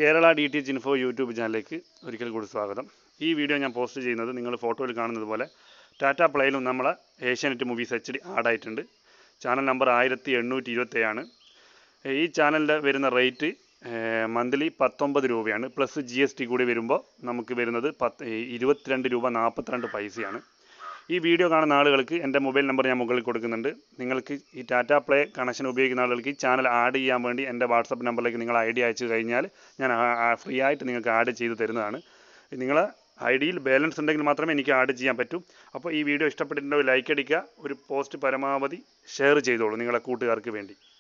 Kerala D T H info YouTube ചാനലിലേക്ക് ഒരിക്കൽ കൂടി സ്വാഗതം ഈ വീഡിയോ ഞാൻ പോസ്റ്റ് ചെയ്യുന്നത് നിങ്ങൾ ഫോട്ടോയിൽ കാണുന്നത് പോലെ ടാറ്റ പ്ലേയിലും നമ്മളെ ഏഷ്യാനെറ്റ് മൂവീസ് എച്ച് ഡി ആഡായിട്ടുണ്ട് ചാനൽ നമ്പർ ആയിരത്തി എണ്ണൂറ്റി ഇരുപത്തേഴാണ് ഈ ചാനലിൻ്റെ വരുന്ന റേറ്റ് മന്ത്ലി പത്തൊമ്പത് രൂപയാണ് പ്ലസ് ജി എസ് ടി കൂടി വരുമ്പോൾ നമുക്ക് വരുന്നത് പത്ത് ഇരുപത്തിരണ്ട് രൂപ നാൽപ്പത്തിരണ്ട് പൈസയാണ് ഈ വീഡിയോ കാണുന്ന ആളുകൾക്ക് എൻ്റെ മൊബൈൽ നമ്പർ ഞാൻ മുകളിൽ കൊടുക്കുന്നുണ്ട് നിങ്ങൾക്ക് ഈ ടാറ്റ പ്ലേ കണക്ഷൻ ഉപയോഗിക്കുന്ന ആളുകൾക്ക് ഈ ചാനൽ ആഡ് ചെയ്യാൻ വേണ്ടി എൻ്റെ വാട്സപ്പ് നമ്പറിലേക്ക് നിങ്ങൾ ഐ ഡി അയച്ചു കഴിഞ്ഞാൽ ഞാൻ ഫ്രീ ആയിട്ട് നിങ്ങൾക്ക് ആഡ് ചെയ്ത് തരുന്നതാണ് നിങ്ങളെ ഐ ഡിയിൽ ബാലൻസ് ഉണ്ടെങ്കിൽ മാത്രമേ എനിക്ക് ആഡ് ചെയ്യാൻ പറ്റൂ അപ്പോൾ ഈ വീഡിയോ ഇഷ്ടപ്പെട്ടിട്ടുണ്ടെങ്കിൽ ലൈക്ക് അടിക്കുക ഒരു പോസ്റ്റ് പരമാവധി ഷെയർ ചെയ്തോളൂ നിങ്ങളെ കൂട്ടുകാർക്ക് വേണ്ടി